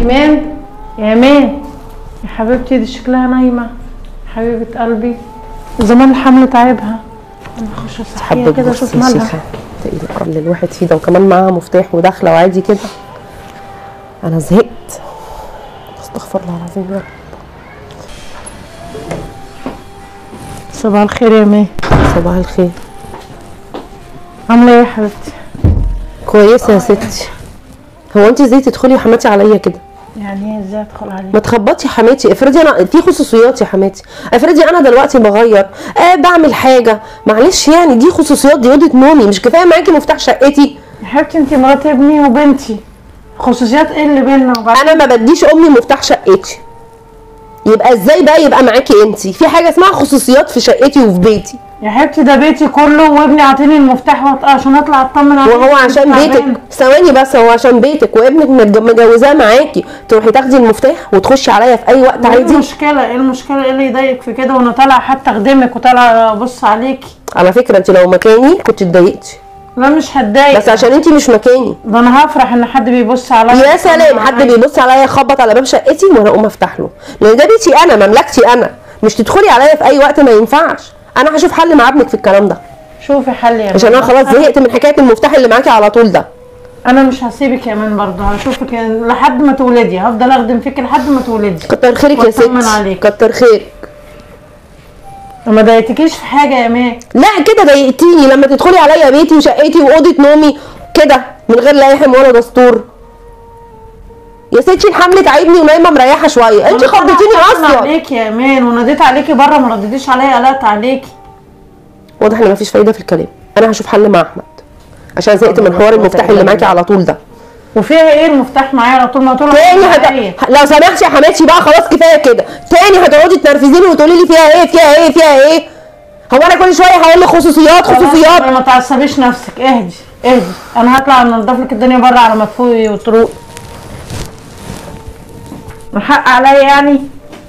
ايمان يا ايمان يا حبيبتي دي شكلها نايمه حبيبه قلبي زمان الحمل تعبها انا اخش اصحيها حبك كده بصي اشوف يا مالها شيخه تقيل القرن الواحد فيه ده وكمان معاها مفتاح وداخله وعادي كده انا زهقت استغفر الله العظيم يا رب صباح الخير يا ايمان صباح الخير عامله ايه يا حبيبتي كويسه يا ستي هو انت ازاي تدخلي يا حماتي عليا كده يعني ايه ازاي ادخل ما عليك تخبطي يا حماتي افرضي انا في خصوصيات يا حماتي افرضي انا دلوقتي بغير آه بعمل حاجه معلش يعني دي خصوصيات دي اوضه نومي مش كفايه معاكي مفتاح شقتي يا حبيبتي انت مرات ابني وبنتي خصوصيات ايه اللي بينا وبعدين انا ما بديش امي مفتاح شقتي يبقى ازاي بقى يبقى معاكي انت في حاجه اسمها خصوصيات في شقتي وفي بيتي يا حبيبتي ده بيتي كله وابني عاطيني المفتاح وط- عشان اطلع اطمن عليه وهو عشان بيتك ثواني بس هو عشان بيتك وابنك متج- مجوزاه معاكي تروحي تاخدي المفتاح وتخشي عليا في اي وقت ايه عادي المشكلة ايه المشكلة ايه اللي يضايقك في كده وانا طالعة حتى اخدمك وطالعة ابص عليكي على فكره انت لو مكاني كنت اتضايقتي لا مش هتضايق بس عشان انت مش مكاني ده انا هفرح ان حد بيبص عليا يا سلام حد بيبص عليا يخبط على باب شقتي وانا اقوم افتح له لان ده بيتي انا مملكتي انا مش تدخلي عليا في اي وقت ما ينفعش انا هشوف حل مع ابنك في الكلام ده شوفي حل يا عشان انا مان. خلاص زهقت من حكايه المفتاح اللي معاكي على طول ده انا مش هسيبك يا مان برضه هشوفك لحد ما تولدي هفضل اخدم فيك لحد ما تولدي كتر خيرك يا واطمن ستي عليك. كتر خيرك ما ضايقتكيش في حاجة يا مان لا كده ضايقتيني لما تدخلي عليا بيتي وشقتي واوضه نومي كده من غير لا يحم ولا دستور يا ستي الحمل تعبني ونايمه مريحه شويه انت أنا خضتيني طبعاً اصلا عليكي يا مان وناديت عليكي بره ما رديتيش عليا قلقت عليكي واضح ان مفيش فايده في الكلام انا هشوف حل مع احمد عشان زهقت من حوار المفتاح اللي معاكي على طول ده وفيها ايه المفتاح معايا على طول ما طول تاني معايا. هت... لو سمحتي يا حماتي بقى خلاص كفايه كده تاني هتقعدي تنرفزيني وتقولي لي فيها ايه فيها ايه فيها ايه هو انا كل شويه هقول لك خصوصيات خلاص خصوصيات بقى ما تعصبيش نفسك اهدي اهدي انا هطلع انضف لك الدنيا بره على ما تفوقي وتروق الحق عليا يعني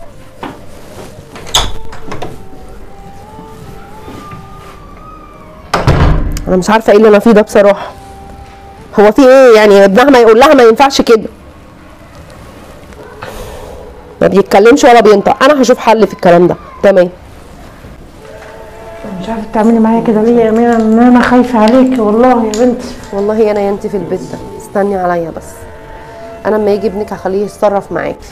انا مش عارفه ايه اللي انا فيه ده بصراحه هو في ايه يعني ابنها ما يقول لها ما ينفعش كده ما بيتكلمش ولا بينطق انا هشوف حل في الكلام ده تمام مش عارفه تعملي معايا كده ليه يا امينه ان انا خايفه عليكي والله يا بنتي والله انا ينتي في البيت ده استني عليا بس انا لما يجي ابنك هخليه يتصرف معاكي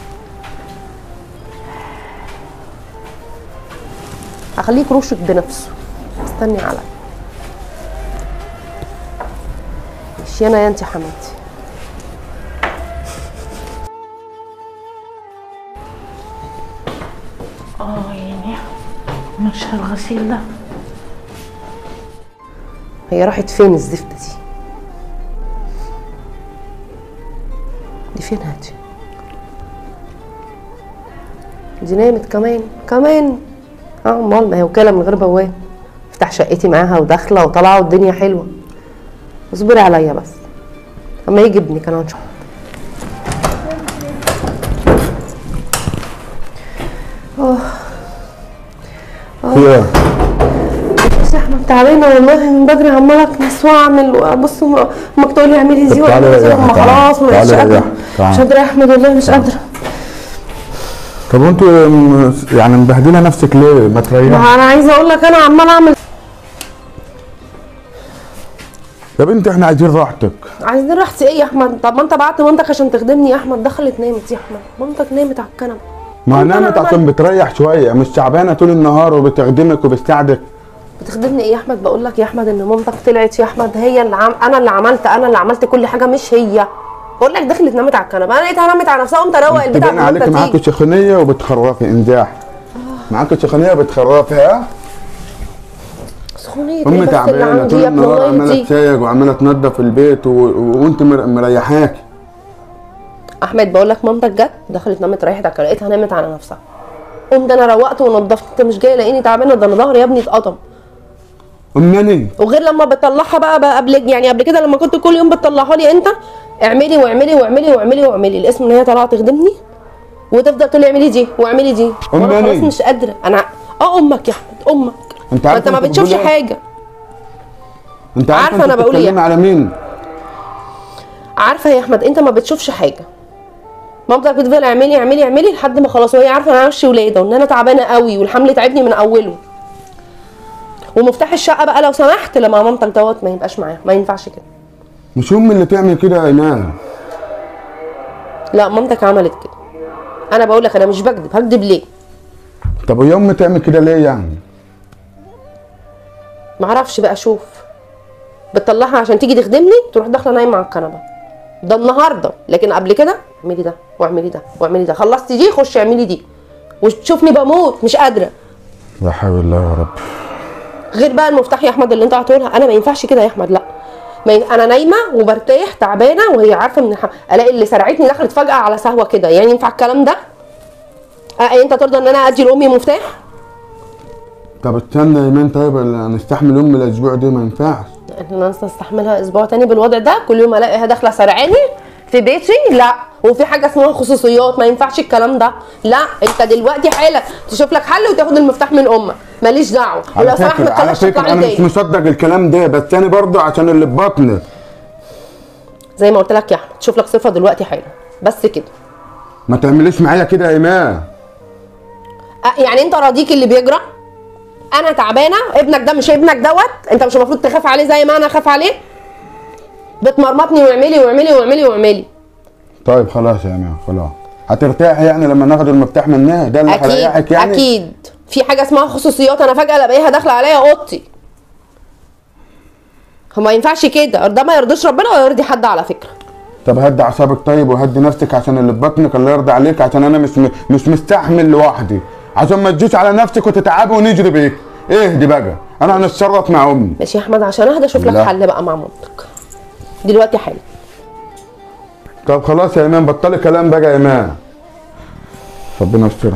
هخليه يكروشك بنفسه استني عليا مش انا ينتي حماتي اه يعني مش الغسيل ده هي راحت فين الزفته دي دي فين هاتي دي نامت كمان كمان اه امال ما هي وكاله من غير بواب افتح شقتي معاها وداخله وطالعه والدنيا حلوه اصبري عليا بس اما يجي ابنك انا هنشوف في ايه؟ بس يا احمد تعبانه والله من بدري عماله اكنس واعمل وابص م- امك تقول لي اعملي دي طب تعالي واعملي دي ريحي، ما تعالي. خلاص ما بقتش تعالي قادره ريحي، تعالي. مش قادره يا احمد والله مش قادره طب وانتوا م- يعني مبهدله نفسك ليه؟ ما تريحي ما انا عايزه اقول لك انا عماله اعمل يا بنتي احنا عايزين راحتك عايزين راحتي ايه يا احمد طب ما انت بعت مامتك عشان تخدمني يا احمد دخلت نامت يا احمد مامتك نامت على الكنبه ما طب أنا نامت عشان عملت- بتريح شويه مش تعبانه طول النهار وبتخدمك وبتساعدك بتخدمني ايه يا احمد بقول لك يا احمد ان مامتك طلعت يا احمد هي اللي عم... انا اللي عملت انا اللي عملت كل حاجه مش هي بقول لك دخلت نامت على الكنبه انا لقيتها نامت على نفسها قمت اروق البيت تبان قبل ما عليك انت معاك تيجي سخونيه وبتخرفي انزاح معاك سخونيه وبتخرفي ها سخونيه ايه امي بس اللي تعبانه عندي طول يا ابني النهار الله عماله يهديك تسايق وعماله تنظف البيت و... و... وانت مر... مريحاكي احمد بقول لك مامتك جت دخلت نامت ريحت على الكنبة، لقيتها نامت على نفسها قمت انا روقت ونضفت انت مش جاي لاقيني تعبانه ده انا ظهري يا ابني اتقطم امني وغير لما بتطلعها بقى, بقى قبل يعني قبل كده لما كنت كل يوم بتطلعها لي انت اعملي واعملي واعملي واعملي واعملي الاسم ان هي طالعه تخدمني وتفضل تقول لي اعملي دي واعملي دي وانا أمي خلاص مين؟ مش قادره انا اه امك يا احمد امك انت ما عارفه انت ما انت بتشوفش بتقولي ايه؟ حاجه انت عارفة عارفه أنا انت بقول ايه؟ بتتكلمي على مين عارفه يا احمد انت ما بتشوفش حاجه مامتك بتفضل اعملي اعملي اعملي لحد ما خلاص وهي عارفه ان انا وش ولاده وان انا تعبانه قوي والحمل تعبني من اوله ومفتاح الشقه بقى لو سمحت لما مامتك دوت ما يبقاش معاها ما ينفعش كده مش امي اللي تعمل كده يا ايمان لا مامتك عملت كده انا بقول لك انا مش بكذب هكذب ليه طب وهي امي تعمل كده ليه يعني معرفش بقى اشوف بتطلعها عشان تيجي تخدمني تروح داخله نايمه على الكنبه ده النهارده لكن قبل كده اعملي ده واعملي ده واعملي ده خلصتي دي خشي اعملي دي وتشوفني بموت مش قادره لا حول الله يا رب غير بقى المفتاح يا احمد اللي انت هتقولها انا ما ينفعش كده يا احمد لا ما ين... انا نايمه وبرتاح تعبانه وهي عارفه من الح... الاقي اللي سرعتني دخلت فجاه على سهوه كده يعني ينفع الكلام ده أه انت ترضى ان انا ادي لامي مفتاح طب استنى يا ايمان طيب نستحمل امي الاسبوع ده ما ينفعش ان انا استحملها اسبوع تاني بالوضع ده كل يوم الاقيها داخله سرعاني في بيتي لا وفي حاجه اسمها خصوصيات ما ينفعش الكلام ده لا انت دلوقتي حالا تشوف لك حل وتاخد المفتاح من امك ماليش دعوه على ولو سمحت فكرة ما على تطلعش فكرة تطلع انا لي مش تاني مصدق الكلام ده بس انا برضه عشان اللي في بطني زي ما قلت لك يا احمد تشوف لك صفه دلوقتي حالا بس كده ما تعمليش معايا كده يا ايمان أه، يعني انت راضيك اللي بيجرى انا تعبانه ابنك ده مش ابنك دوت انت مش المفروض تخاف عليه زي ما انا اخاف عليه بتمرمطني واعملي واعملي واعملي واعملي طيب خلاص يا ايمان خلاص هترتاحي يعني لما ناخد المفتاح منها ده اللي هيريحك اكيد يعني اكيد في حاجه اسمها خصوصيات انا فجاه الاقيها داخله عليا اوضتي هو ما ينفعش كده ده ما يرضيش ربنا ولا يرضي حد على فكره طب هدي اعصابك طيب وهدي نفسك عشان اللي في بطنك الله يرضى عليك عشان انا مش مش مستحمل لوحدي عشان ما تجيش على نفسك وتتعبي ونجري بيك اهدي بقى انا هنتصرف مع امي ماشي يا احمد عشان اهدى اشوف لك لا. حل بقى مع مامتك دلوقتي حالا طب خلاص يا ايمان بطلي كلام بقى يا ايمان ربنا يسترها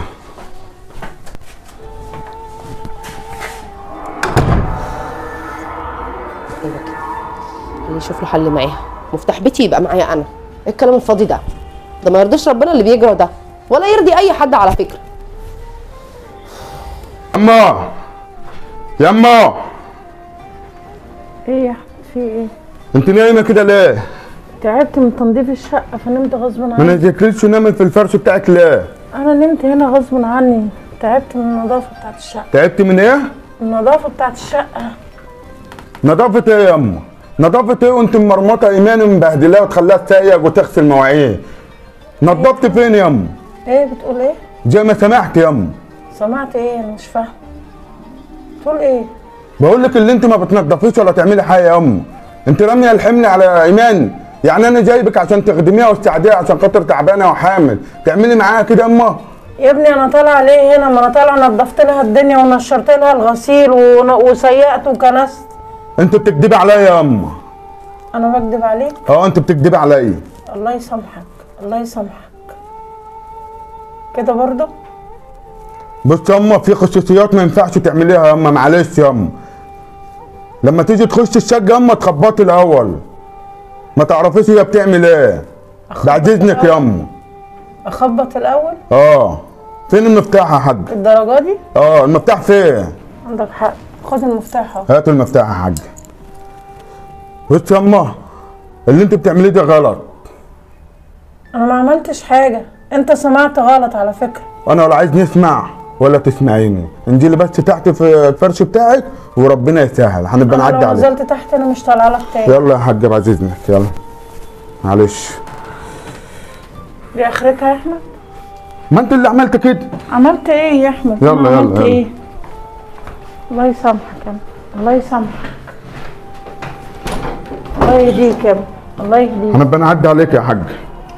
ايوه كده اللي يشوف له حل معاها مفتاح بيتي يبقى معايا انا ايه الكلام الفاضي ده ده ما يرضيش ربنا اللي بيجرى ده ولا يرضي اي حد على فكره يما يما ايه يا احمد في ايه انت نايمه كده ليه؟ تعبت من تنظيف الشقه فنمت غصب ما عني نزلتليش نامي في الفرش بتاعك ليه؟ انا نمت هنا غصب عني تعبت من النظافه بتاعت الشقه تعبت من ايه؟ النظافه بتاعت الشقه نظافة ايه يا اما؟ نظافة ايه وانت مرمطة ايمان مبهدلاه وتخليها تسيق وتغسل مواعين؟ نظفت فين يا اما؟ ايه بتقول ايه زي ما سمعت يا اما سمعت ايه انا مش فاهم تقول ايه بقول لك اللي انت ما بتنضفيش ولا تعملي حاجه يا ام انت راميه الحمل على ايمان يعني انا جايبك عشان تخدميها وتساعديها عشان خاطر تعبانه وحامل تعملي معاها كده يا اما يا ابني انا طالعه ليه هنا ما انا طالعه نظفت لها الدنيا ونشرت لها الغسيل ون- وسيقت وكنست انت بتكدبي عليا يا اما انا بكدب عليك اه انت بتكدبي عليا الله يسامحك الله يسامحك كده برضه بص يا اما في خصوصيات ما ينفعش تعمليها يا اما معلش يا اما لما تيجي تخش الشقه يا اما تخبطي الاول ما تعرفيش هي بتعمل ايه بعد اذنك يا اما اخبط الاول اه فين المفتاح يا حاج الدرجه دي اه المفتاح فين عندك حق خد المفتاح اهو هات المفتاح يا حاج بص يا اما اللي انت بتعمليه ده غلط انا ما عملتش حاجه انت سمعت غلط على فكره انا ولا عايز نسمع ولا تسمعيني انزلي بس تحت في الفرش بتاعك وربنا يسهل هنبقى انا نعدي لو عليك نزلت تحت انا مش طالعه لك تاني يلا يا حاج بعد اذنك يلا معلش دي اخرتها يا احمد ما انت اللي عملت كده عملت ايه يا احمد يلا، أنا يلا، عملت يلا. ايه الله يسامحك يا ابني. الله يسامحك الله يهديك يا ابني. الله يهديك هنبقى نعدي عليك يا حاج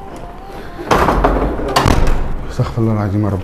استغفر الله العظيم يا رب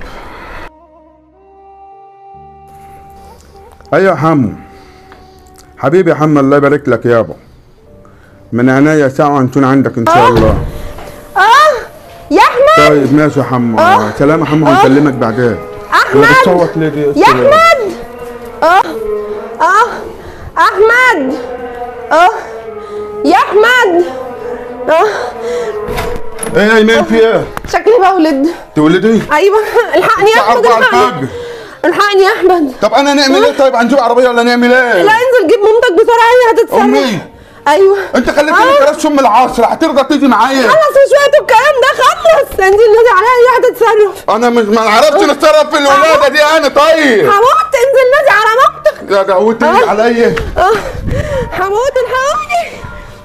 ايوه يا حمو حبيبي يا حمو الله يبارك لك يابا من عينيا ساعة نكون عندك ان شاء الله اه يا احمد طيب ماشي يا حمو سلام يا حمو هنكلمك بعدين احمد ولا بتصوت ليه دي يا احمد اه اه احمد اه يا احمد اه ايه يا ايمان في ايه؟ شكلي بولد تولدي؟ ايوه الحقني يا الساعة احمد 4 الحقني الفجر الحقني يا احمد طب انا نعمل ايه طيب هنجيب عربية ولا نعمل ايه؟ لا انزل جيب مامتك بسرعه هي هتتصرف امي ايوه انت خليتني كلاش ام العصر هترضى تيجي معايا خلص مش وقت الكلام ده خلص انزل نادي عليا اي واحده تتصرف انا مش ما عرفتش نتصرف في الولاده دي انا طيب هموت انزل نادي على مامتك ده ده وتيجي عليا اه هموت الحقوني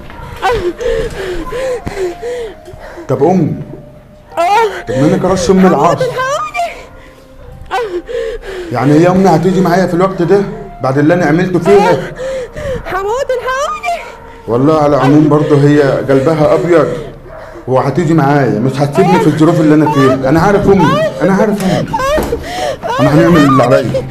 طب ام اه طب مالك كراش ام العصر الحقوني يعني هي امي هتيجي معايا في الوقت ده بعد اللي انا عملته فيها هموت الحقوني والله على العموم برضه هي قلبها ابيض وهتيجي معايا مش هتسيبني في الظروف اللي انا فيها انا عارف امي انا عارف امي انا هنعمل اللي عليا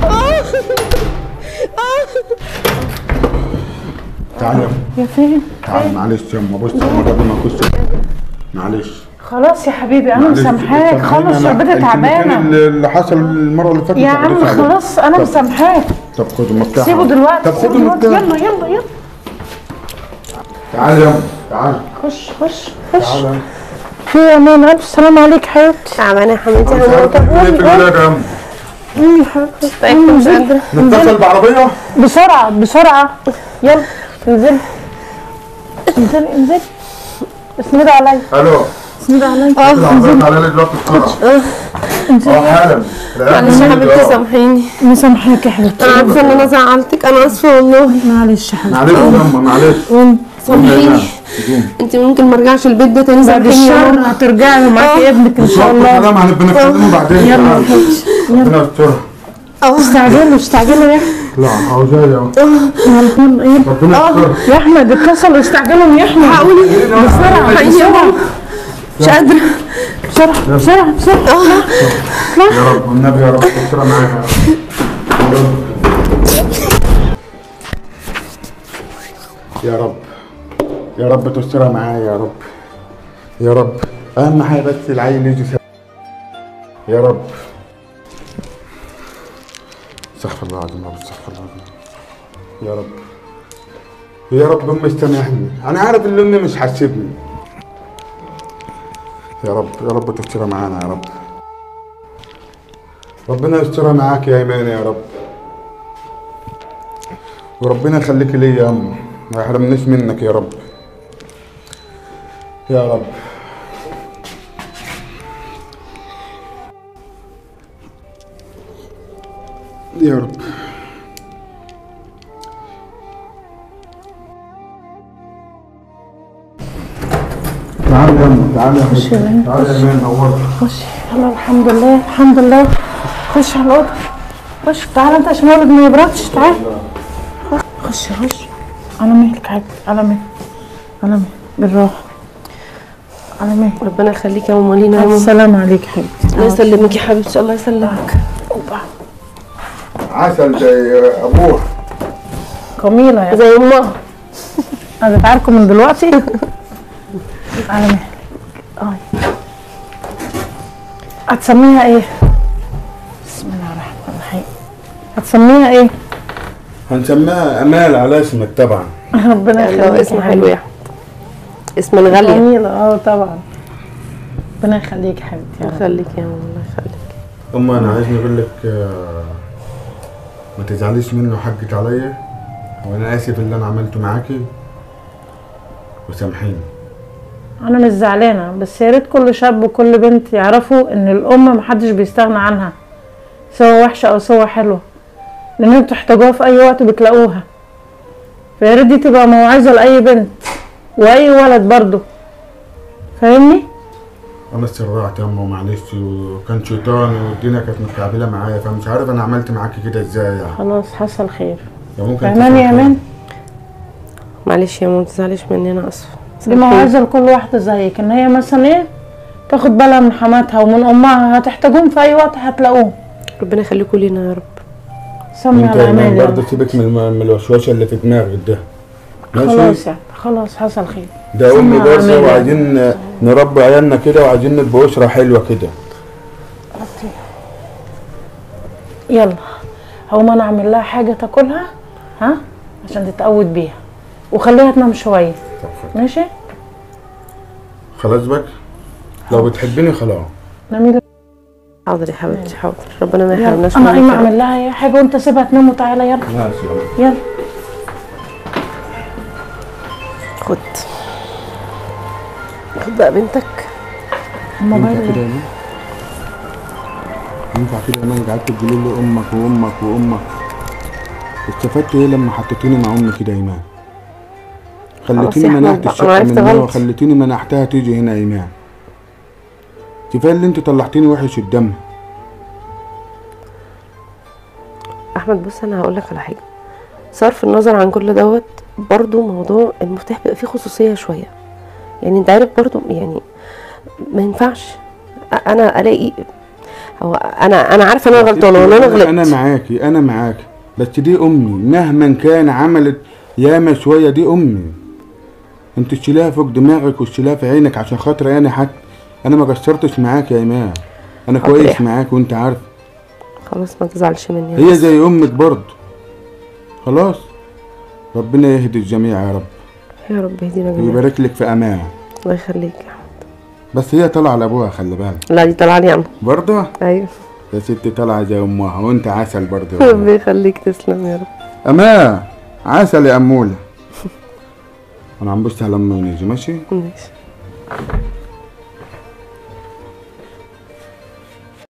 تعالى يا فين تعالى معلش يا اما بص اما قبل ما اخش معلش خلاص يا حبيبي انا معلش، مسامحاك سامحيني خلاص أنا شربتي الكلمتين تعبانه اللي اللي حصل المره اللي فاتت يا ما عم قدرتش عليه. خلاص انا طب- مسامحاك طب خد المفتاح سيبه دلوقتي طب خد سيبه دلوقتي المفتاح يلا يلا يلا تعالى يا أم، تعالى خش خش خش تعالى في يا امان الف سلام عليك حبيبتي تعبانه يا حبيبتي مش عارف هموت أعمل إيه في الولاد يا أم. قومي يا حبيبتي تعبت مش قادره نتصل بعربيه بسرعه بسرعه يلا انزلي انزلي انزلي اسندي عليا الو اسندي عليا العربيه تعالى لي دلوقتي بسرعه اه حالا معلش يا حبيبتي سامحيني مسامحاك يا حبيبتي انا عارفه ان انا زعلتك انا اسفه والله معلش يا حبيبتي معلش يا أم، معلش سامحيني قوم. انت ممكن ما ارجعش البيت ده تاني بعد سامحيني يا الشهر ماما هترجعي ومعاكي ابنك ان شاء الله سلام هنبقى نتكلموا بعدين يلا يا تعالى. حبيبتي ربنا يسترها استعجلوا استعجلوا يا لا هو جاي اهو يلا يلا ربنا يسترها يا احمد اتصلوا استعجلوا يا احمد حقوني بسرعه حقيقي يا ماما مش قادره بسرعه بسرعه بسرعه يا رب والنبي يا رب استرها معاها يا رب. يا رب يا رب تسترها معايا يا رب يا رب اهم حاجه بس العيل يجي سلام. يا رب استغفر الله العظيم يا رب استغفر الله العظيم يا رب يا رب امي استمعني انا عارف ان امي مش هتسيبني يا رب يا رب تسترها معانا يا رب ربنا يسترها معاك يا ايمان يا رب وربنا يخليك ليا يا ام ما يحرمنيش منك يا رب يا رب يا رب تعال يا ام تعال يا خش يا حبيبي بنت، تعال يا ايمان نورت خش يلا الحمد لله الحمد لله خش على الاوضه خش تعالى انت عشان الولد ما يبردش تعال خش خش على مهلك حاجه على مهلك على مهلك بالراحه على مهلك ربنا يخليك يا ماما لينا يا ماما السلام عليك حبيبتي الله يسلمك يا حبيبتي الله يسلمك أوبا. عسل زي ابوه جميله يا زي امها انا بتعاركوا من دلوقتي على مهلك اه هتسميها ايه بسم الله الرحمن الرحيم هتسميها ايه هنسميها امال على اسمك طبعا ربنا الله يخليك اسم يا حلو يا احمد اسم الغالية جميلة اه طبعا ربنا يخليك يا حبيبتي يا الله رب. يخليك يا ماما الله يخليك ام انا عايز اقول لك آه، ما تزعليش منه حقك عليا وانا اسف اللي انا عملته معاكي وسامحيني انا مش زعلانة بس يا ريت كل شاب وكل بنت يعرفوا ان الام محدش بيستغنى عنها سواء وحشة او سواء حلوة لان انتوا تحتاجوها في اي وقت بتلاقوها فيا ريت دي تبقى موعظة لاي بنت واي ولد برضو فاهمني انا اتسرعت يا اما ومعلش وكان شيطان والدنيا كانت متكعبله معايا فمش عارف انا عملت معاكي كده ازاي يعني خلاص حصل خير يا ممكن فاهماني يا تسامحيني. مان معلش يا ماما ما تزعليش مني انا اسفة دي موعظة لكل واحدة زيك ان هي مثلا ايه تاخد بالها من حماتها ومن امها هتحتاجوهم في اي وقت هتلاقوهم ربنا يخليكوا لينا يا رب سمي انت على يا امان مان يلا. برضه سيبك من من الوشوشه اللي في دماغك ده ماشي خلاص يعني خلاص حصل خير ده امي سمي على بس أمان يلا. وعايزين نربي عيالنا كده وعايزين نبقى اسره حلوه كده يلا هقوم انا اعمل لها حاجه تاكلها ها عشان تتقود بيها وخليها تنام شويه ماشي خلاص بك لو بتحبيني خلاص نامي لك. حاضر يا حبيبتي حاضر ربنا ما يلا يحرمناش انا منك قايمه يا رب. اعمل لها اي حاجه وانت سيبها تنام وتعالى يلا ماشي يلا يلا خد خد بقى بنتك ينفع الموبايل كده يا مان ينفع كده يا مان قعدت تقولي لي امك وامك وامك استفدت ايه لما حطيتيني مع امي كده يا ايمان خليتيني يا أحمد منحت بقى، الشقه أنا عرفت منها غلطي. وخليتيني منحتها تيجي هنا يا ايمان كفايه اللي انت طلعتيني وحش قدامها احمد بص انا هقول لك على حاجه صرف النظر عن كل دوت برضو موضوع المفتاح بيبقى فيه خصوصيه شويه يعني انت عارف برضو يعني ما ينفعش أ- انا الاقي هو انا انا عارفه ان انا غلطانه وان انا انا غلطت معاكي انا معاكي بس دي امي مهما كان عملت ياما شويه دي امي انت تشيلها فوق دماغك وتشيلها في عينك عشان خاطر انا حتى انا ما قصرتش معاك يا ايمان انا حاضر كويس يا معاك وانت عارف خلاص ما تزعلش مني هي بس. زي امك برضه خلاص ربنا يهدي الجميع يا رب يا رب يهدينا جميعا ويبارك لك في امان الله يخليك يا احمد بس هي طالعه لابوها خلي بالك لا دي طالعه لي انا برضه ايوه يا ستي طالعه زي امها وانت عسل برضه ربنا يخليك تسلم يا رب امان عسل يا اموله انا عم بص على امي ونيجي ماشي ماشي